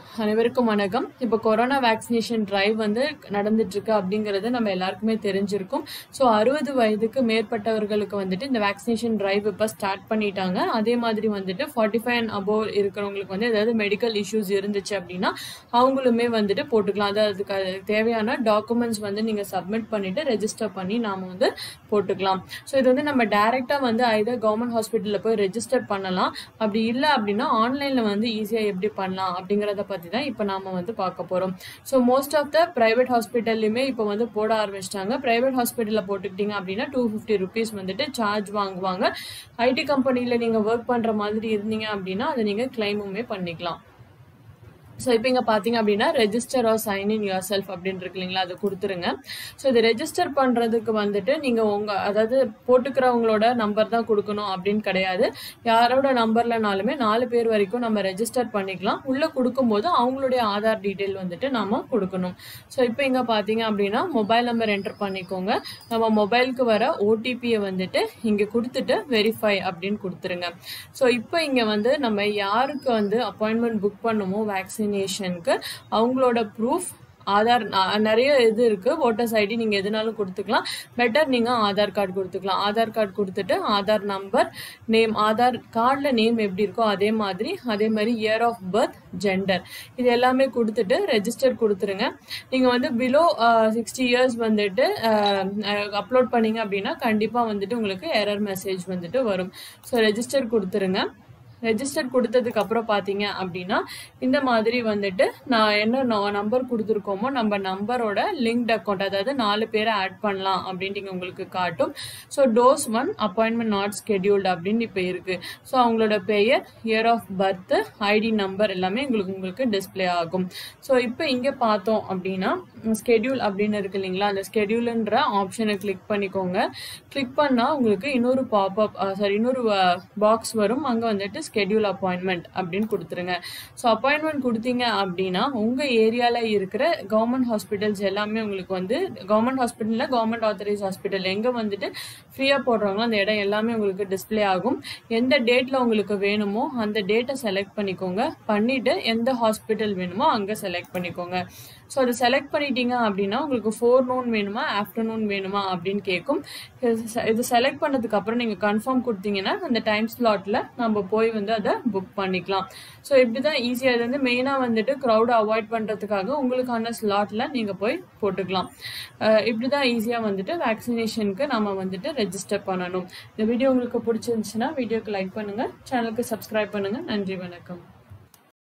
அனைவருக்கும் வணக்கம் இப்போ கொரோனா வேக்சினேஷன் டிரைவ் வந்து நடந்துட்டு இருக்கு அப்படிங்கிறது நம்ம எல்லாருக்குமே தெரிஞ்சிருக்கும் ஸோ அறுபது வயதுக்கு மேற்பட்டவர்களுக்கு வந்துட்டு இந்த வேக்சினேஷன் டிரைவ் இப்போ ஸ்டார்ட் பண்ணிட்டாங்க அதே மாதிரி வந்துட்டு ஃபார்ட்டி ஃபைவ் அண்ட் அபோவ் இருக்கிறவங்களுக்கு வந்து ஏதாவது மெடிக்கல் இஷ்யூஸ் இருந்துச்சு அப்படின்னா அவங்களுமே வந்துட்டு போட்டுக்கலாம் அதாவது அதுக்கு அது தேவையான டாக்குமெண்ட்ஸ் வந்து நீங்கள் சப்மிட் பண்ணிட்டு ரெஜிஸ்டர் பண்ணி நாம வந்து போட்டுக்கலாம் ஸோ இது வந்து நம்ம டைரெக்டாக வந்து ஐதர் கவர்மெண்ட் ஹாஸ்பிட்டலில் போய் ரெஜிஸ்டர் பண்ணலாம் அப்படி இல்லை அப்படின்னா ஆன்லைனில் வந்து ஈஸியாக எப்படி பண்ணலாம் அப்படிங்கிறத பற்றி தான் இப்போ நாம வந்து பார்க்க போகிறோம் so most of the private ஹாஸ்பிட்டல்லையுமே இப்போ வந்து போட ஆரம்பிச்சிட்டாங்க ப்ரைவேட் ஹாஸ்பிட்டலில் போட்டுக்கிட்டீங்க அப்படின்னா டூ ஃபிஃப்டி ருபீஸ் வந்துட்டு சார்ஜ் வாங்குவாங்க ஐடி கம்பெனியில் நீங்கள் ஒர்க் பண்ணுற மாதிரி இருந்தீங்க அப்படின்னா அதை நீங்கள் கிளைமுமே பண்ணிக்கலாம் ஸோ இப்போ இங்கே பார்த்தீங்க அப்படின்னா register or sign in yourself அப்படின்னு இருக்கு இல்லைங்களா அதை கொடுத்துருங்க ஸோ இது ரெஜிஸ்டர் பண்ணுறதுக்கு வந்துட்டு நீங்கள் உங்கள் அதாவது போட்டுக்கிறவங்களோட நம்பர் தான் கொடுக்கணும் அப்படின்னு கிடையாது யாரோட நம்பர்லனாலுமே நாலு பேர் வரைக்கும் நம்ம ரெஜிஸ்டர் பண்ணிக்கலாம் உள்ளே கொடுக்கும்போது அவங்களுடைய ஆதார் டீட்டெயில் வந்துட்டு நாம கொடுக்கணும் ஸோ இப்போ இங்கே பார்த்தீங்க அப்படின்னா மொபைல் நம்பர் என்டர் பண்ணிக்கோங்க நம்ம மொபைலுக்கு வர ஓடிபியை வந்துட்டு இங்கே கொடுத்துட்டு வெரிஃபை அப்படின்னு கொடுத்துருங்க ஸோ இப்போ இங்கே வந்து நம்ம யாருக்கு வந்து அப்பாயின்மெண்ட் புக் பண்ணுமோ வேக்சினேஷனுக்கு அவங்களோட ப்ரூஃப் ஆதார் ந- நிறைய இது இருக்கு ஓட்டர்ஸ் ஐடி நீங்க எதுனாலும் கொடுத்துக்கலாம் பெட்டர் நீங்க ஆதார் கார்டு கொடுத்துக்கலாம் ஆதார் கார்டு கொடுத்துட்டு ஆதார் நம்பர் நேம் ஆதார் கார்டில் நேம் எப்படி இருக்கோ அதே மாதிரி அதே மாதிரி இயர் ஆஃப் பர்த் ஜெண்டர் இது எல்லாமே கொடுத்துட்டு ரெஜிஸ்டர் கொடுத்துருங்க நீங்க வந்து பிலோ சிக்ஸ்டி இயர்ஸ் வந்துட்டு அப்லோட் பண்ணீங்க அப்படின்னா கண்டிப்பா வந்துட்டு உங்களுக்கு எரர் மெசேஜ் வந்துட்டு வரும் ஸோ ரெஜிஸ்டர் கொடுத்துருங்க ரெஜிஸ்டர் கொடுத்ததுக்கு அப்புறம் பார்த்தீங்க அப்படின்னா இந்த மாதிரி வந்துட்டு நான் என்ன நம்பர் கொடுத்துருக்கோமோ நம்ம நம்பரோட லிங்க்ட் அக்கௌண்ட் அதாவது நாலு பேரை ஆட் பண்ணலாம் அப்படின்ட்டு இங்க உங்களுக்கு காட்டும் so dose one appointment not scheduled அப்படின்னு இப்போ இருக்கு ஸோ அவங்களோட பெயர் year of birth ID number எல்லாமே உங்களுக்கு உங்களுக்கு டிஸ்ப்ளே ஆகும் ஸோ இப்போ இங்கே பார்த்தோம் அப்படின்னா ஸ்கெடியூல் அப்படின்னு இருக்கு இல்லைங்களா அந்த ஸ்கெடியூல்ன்ற ஆப்ஷனை கிளிக் பண்ணிக்கோங்க கிளிக் பண்ணால் உங்களுக்கு இன்னொரு பாப்அப் சாரி இன்னொரு பாக்ஸ் வரும் அங்கே வந்துட்டு ஸ்கெடியூல் அப்பாயின்மெண்ட் அப்படின்னு கொடுத்துருங்க ஸோ அப்பாயின்மெண்ட் கொடுத்தீங்க அப்படின்னா உங்கள் ஏரியாவில் இருக்கிற கவர்மெண்ட் ஹாஸ்பிட்டல்ஸ் எல்லாமே உங்களுக்கு வந்து கவர்மெண்ட் ஹாஸ்பிட்டலில் கவர்மெண்ட் ஆத்தரைஸ் ஹாஸ்பிட்டல் எங்கே வந்துட்டு ஃப்ரீயாக போடுறாங்களோ அந்த இடம் எல்லாமே உங்களுக்கு டிஸ்ப்ளே ஆகும் எந்த டேட்டில் உங்களுக்கு வேணுமோ அந்த டேட்டை செலக்ட் பண்ணிக்கோங்க பண்ணிட்டு எந்த ஹாஸ்பிட்டல் வேணுமோ அங்கே செலக்ட் பண்ணிக்கோங்க ஸோ அதை செலக்ட் பண்ணிட்டீங்க அப்படின்னா உங்களுக்கு ஃபோர் நூன் வேணுமா ஆஃப்டர்நூன் வேணுமா அப்படின்னு கேட்கும் இது செ- இது செலக்ட் பண்ணதுக்கு அப்புறம் நீங்கள் கன்ஃபார்ம் கொடுத்தீங்கன்னா அந்த டைம் ஸ்லாட்டில் நம்ம போய் வந்து அதை புக் பண்ணிக்கலாம் ஸோ இப்படி தான் ஈஸியாக இது வந்து மெயினாக வந்துட்டு க்ரௌடை அவாய்ட் பண்ணுறதுக்காக உங்களுக்கான ஸ்லாட்டில் நீங்கள் போய் போட்டுக்கலாம் அஹ் இப்படி தான் ஈஸியாக வந்துட்டு வேக்சினேஷனுக்கு நம்ம வந்துட்டு ரெஜிஸ்டர் பண்ணணும் இந்த வீடியோ உங்களுக்கு பிடிச்சிருந்துச்சுன்னா வீடியோக்கு லைக் பண்ணுங்கள் சேனலுக்கு சப்ஸ்கிரைப் பண்ணுங்கள் நன்றி வணக்கம்